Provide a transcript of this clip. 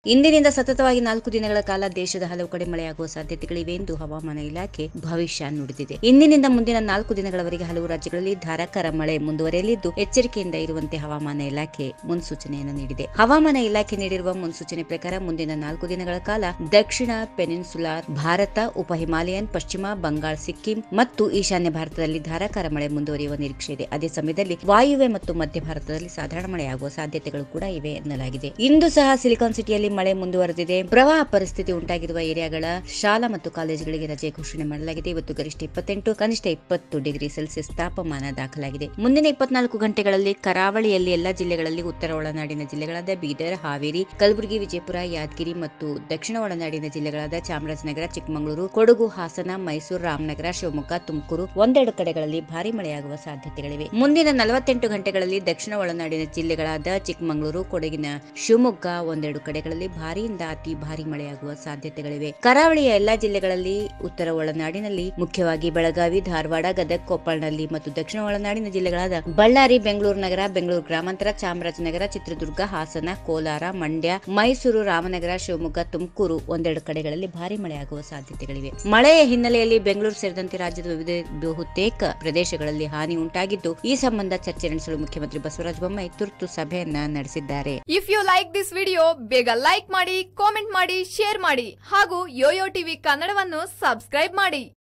ಇಂದಿನಿಂದ ಸತತವಾಗಿ ನಾಲ್ಕು ದಿನಗಳ ಕಾಲ ದೇಶದ ಹಲವು ಕಡೆ ಮಳೆಯಾಗುವ ಸಾಧ್ಯತೆಗಳಿವೆ ಎಂದು ಹವಾಮಾನ ಇಲಾಖೆ ಭವಿಷ್ಯ ನುಡಿದಿದೆ ಇಂದಿನಿಂದ ಮುಂದಿನ ನಾಲ್ಕು ದಿನಗಳವರೆಗೆ ಹಲವು ರಾಜ್ಯಗಳಲ್ಲಿ ಧಾರಾಕಾರ ಮಳೆ ಮುಂದುವರೆಯಲಿದ್ದು ಎಚ್ಚರಿಕೆಯಿಂದ ಇರುವಂತೆ ಹವಾಮಾನ ಇಲಾಖೆ ಮುನ್ಸೂಚನೆಯನ್ನು ನೀಡಿದೆ ಹವಾಮಾನ ಇಲಾಖೆ ನೀಡಿರುವ ಮುನ್ಸೂಚನೆ ಪ್ರಕಾರ ಮುಂದಿನ ನಾಲ್ಕು ದಿನಗಳ ಕಾಲ ದಕ್ಷಿಣ ಪೆನಿನ್ಸುಲಾರ್ ಭಾರತ ಉಪ ಹಿಮಾಲಯನ್ ಪಶ್ಚಿಮ ಬಂಗಾಳ ಸಿಕ್ಕಿಂ ಮತ್ತು ಈಶಾನ್ಯ ಭಾರತದಲ್ಲಿ ಧಾರಾಕಾರ ಮಳೆ ಮುಂದುವರಿಯುವ ನಿರೀಕ್ಷೆ ಇದೆ ಅದೇ ಸಮಯದಲ್ಲಿ ವಾಯುವ್ಯ ಮತ್ತು ಮಧ್ಯ ಭಾರತದಲ್ಲಿ ಸಾಧಾರಣ ಮಳೆಯಾಗುವ ಸಾಧ್ಯತೆಗಳು ಕೂಡ ಇವೆ ಎನ್ನಲಾಗಿದೆ ಇಂದು ಸಹ ಸಿಲಿಕಾನ್ ಸಿಟಿಯಲ್ಲಿ ಮಳೆ ಮುಂದುವರೆದಿದೆ ಪ್ರವಾಹ ಪರಿಸ್ಥಿತಿ ಉಂಟಾಗಿರುವ ಏರಿಯಾಗಳ ಶಾಲಾ ಮತ್ತು ಕಾಲೇಜುಗಳಿಗೆ ರಜೆ ಘೋಷಣೆ ಮಾಡಲಾಗಿದೆ ಇವತ್ತು ಗರಿಷ್ಠ ಇಪ್ಪತ್ತೆಂಟು ಕನಿಷ್ಠ ಇಪ್ಪತ್ತು ಡಿಗ್ರಿ ಸೆಲ್ಸಿಯಸ್ ತಾಪಮಾನ ದಾಖಲಾಗಿದೆ ಮುಂದಿನ ಇಪ್ಪತ್ನಾಲ್ಕು ಗಂಟೆಗಳಲ್ಲಿ ಕರಾವಳಿಯಲ್ಲಿ ಎಲ್ಲಾ ಜಿಲ್ಲೆಗಳಲ್ಲಿ ಉತ್ತರ ಒಳನಾಡಿನ ಜಿಲ್ಲೆಗಳಾದ ಬೀದರ್ ಹಾವೇರಿ ಕಲಬುರಗಿ ವಿಜಯಪುರ ಯಾದಗಿರಿ ಮತ್ತು ದಕ್ಷಿಣ ಒಳನಾಡಿನ ಜಿಲ್ಲೆಗಳಾದ ಚಾಮರಾಜನಗರ ಚಿಕ್ಕಮಗಳೂರು ಕೊಡಗು ಹಾಸನ ಮೈಸೂರು ರಾಮನಗರ ಶಿವಮೊಗ್ಗ ತುಮಕೂರು ಒಂದೆರಡು ಕಡೆಗಳಲ್ಲಿ ಭಾರಿ ಮಳೆಯಾಗುವ ಸಾಧ್ಯತೆಗಳಿವೆ ಮುಂದಿನ ನಲವತ್ತೆಂಟು ಗಂಟೆಗಳಲ್ಲಿ ದಕ್ಷಿಣ ಒಳನಾಡಿನ ಜಿಲ್ಲೆಗಳಾದ ಚಿಕ್ಕಮಗಳೂರು ಕೊಡಗಿನ ಶಿವಮೊಗ್ಗ ಒಂದೆರಡು ಕಡೆಗಳಲ್ಲಿ ಭಾರಿಯಿಂದ ಅತಿ ಭಾರಿ ಮಳೆಯಾಗುವ ಸಾಧ್ಯತೆಗಳಿವೆ ಕರಾವಳಿಯ ಎಲ್ಲಾ ಜಿಲ್ಲೆಗಳಲ್ಲಿ ಉತ್ತರ ಒಳನಾಡಿನಲ್ಲಿ ಮುಖ್ಯವಾಗಿ ಬೆಳಗಾವಿ ಧಾರವಾಡ ಗದಗ ಕೊಪ್ಪಳನಲ್ಲಿ ಮತ್ತು ದಕ್ಷಿಣ ಒಳನಾಡಿನ ಜಿಲ್ಲೆಗಳಾದ ಬಳ್ಳಾರಿ ಬೆಂಗಳೂರು ನಗರ ಬೆಂಗಳೂರು ಗ್ರಾಮಾಂತರ ಚಾಮರಾಜನಗರ ಚಿತ್ರದುರ್ಗ ಹಾಸನ ಕೋಲಾರ ಮಂಡ್ಯ ಮೈಸೂರು ರಾಮನಗರ ಶಿವಮೊಗ್ಗ ತುಮಕೂರು ಒಂದೆರಡು ಕಡೆಗಳಲ್ಲಿ ಭಾರಿ ಮಳೆಯಾಗುವ ಸಾಧ್ಯತೆಗಳಿವೆ ಮಳೆಯ ಹಿನ್ನೆಲೆಯಲ್ಲಿ ಬೆಂಗಳೂರು ಸೇರಿದಂತೆ ರಾಜ್ಯದ ವಿವಿಧ ಬಹುತೇಕ ಪ್ರದೇಶಗಳಲ್ಲಿ ಹಾನಿ ಉಂಟಾಗಿದ್ದು ಈ ಸಂಬಂಧ ಚರ್ಚೆ ನಡೆಸಲು ಮುಖ್ಯಮಂತ್ರಿ ಬಸವರಾಜ ಬೊಮ್ಮಾಯಿ ತುರ್ತು ಸಭೆಯನ್ನ ನಡೆಸಿದ್ದಾರೆ if you like this video ಬೇಗ ಲೈಕ್ ಮಾಡಿ ಕಾಮೆಂಟ್ ಮಾಡಿ ಶೇರ್ ಮಾಡಿ ಹಾಗೂ ಯೋಯೋ ಟಿವಿ ಕನ್ನಡವನ್ನು ಸಬ್ಸ್ಕ್ರೈಬ್ ಮಾಡಿ